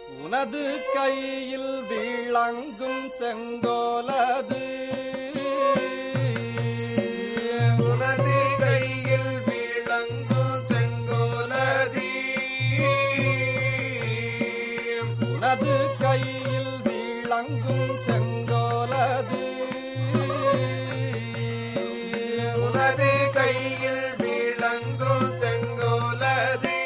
உனது கையில் விளங்கும் செங்கோலது உனது கையில் விளங்கும் செங்கோலதி உனது கையில் விளங்கும் செங்கோலது உனது கையில் விளங்கும் செங்கோலதி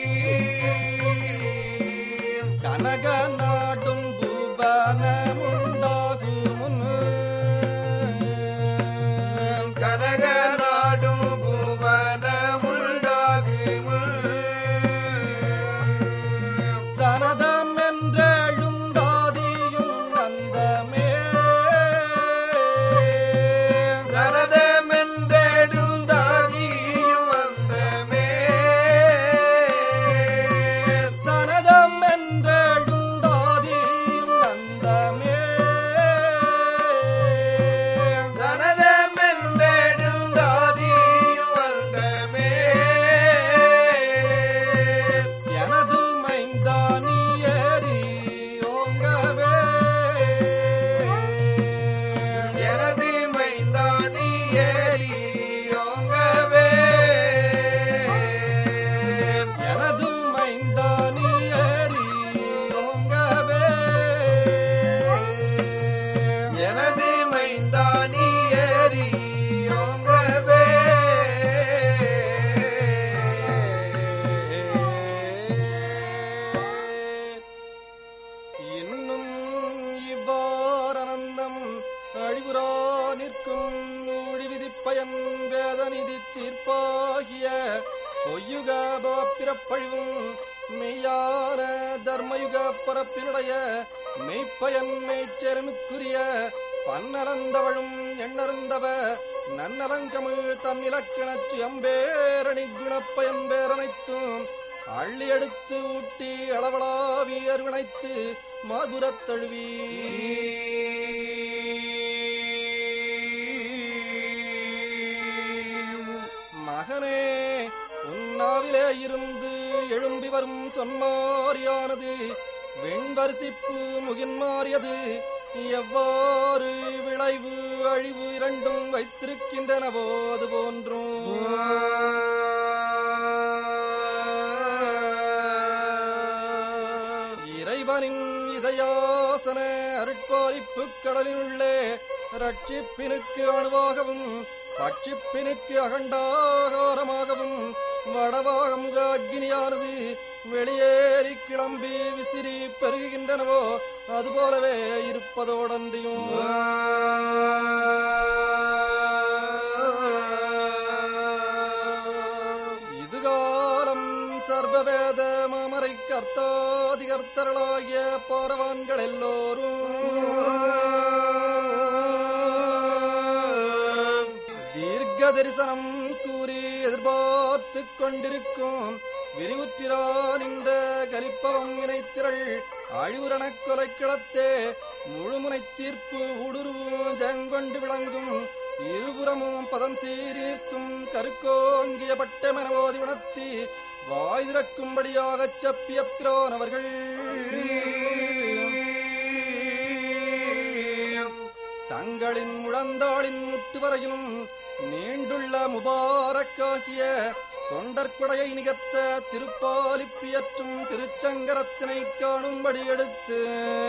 கனக நாடும் புவனமுண்டாகும் முன்னு கனக நாடும் புவனமுண்டாகும் சனதம் என்றெழுந்தாதியும் அந்தமே சரதமென்றெடுந்தாதியும் வந்தமே சனதம் என்றெழுந்தாதியும் அந்தமே சரதமென்றெடுந்தாதியும் வந்தமே எனது மைந்தானி ஏறி ஓங்கவே எனது மைந்தானி ஏறியோங்கவே எனது மைந்தானி ஏறி ஓங்கவே எனது மைந்தானி ஏறியோங்கவே இன்னும் இவ்வாரணந்தம் அழிவுரா நிற்கும் ஊழி விதிப்பயன் வேதநிதி தீர்ப்பாகிய பொய்யுக பிறப்பழிவும் மெய்யான தர்மயுக பரப்பினுடைய மெய்ப்பயன் மெய்ச்செருனுக்குரிய பன்னலந்தவழும் எண்ணருந்தவ நன்னலங்கமிழ் தன்னிலக்கிணச்சு அம்பேரணி குணப்பயன் பேரனைத்தும் அள்ளி எடுத்து ஊட்டி அளவளாவி அருவணைத்து மார்புறத் தழுவி மகனே உன்னாவிலே இருந்து எழும்பி வரும் சொன்மாரியானது வெண்வரிசிப்பு முகின்மாறியது எவ்வாறு விளைவு அழிவு இரண்டும் வைத்திருக்கின்றனவோ அது போன்றும் இறைவனின் இதயாசன அருட்பாலிப்பு கடலினுள்ளே ரட்சிப்பினுக்கு அணுவாகவும் பட்சிப்பினுக்கு அகண்டாகாரமாகவும் வடவாக முக அக்னியானது வெளியேறி கிளம்பி விசிறி பெருகுகின்றனவோ அதுபோலவே இருப்பதோடன்றியும் இதுகாலம் சர்வவேத மாமரை கர்த்தாதிகர்த்தர்களாகிய பாரவான்கள் எல்லோரும் தீர்க்க தரிசனம் கூறி எதிர்பார்த்து கொண்டிருக்கும் விரிவுற்றிரா நின்ற கலிப்பவம் வினைத்திரள் அழிவுரணக் கொலை கிளத்தே முழுமுனை தீர்ப்பு ஊடுருவும் ஜெங்கொண்டு விளங்கும் இருபுறமும் பதம் சீறி நிற்கும் கருக்கோங்கிய பட்டமென ஓதி உணர்த்தி வாய் திறக்கும்படியாகச் சப்பிய பிரானவர்கள் தங்களின் முழந்தாளின் முட்டு வரையிலும் நீண்டுள்ள முபாரக்காகிய தொண்டற்குடையை நிகர்த்த திருப்பாலிப்பியற்றும் திருச்சங்கரத்தினை காணும்படி எடுத்து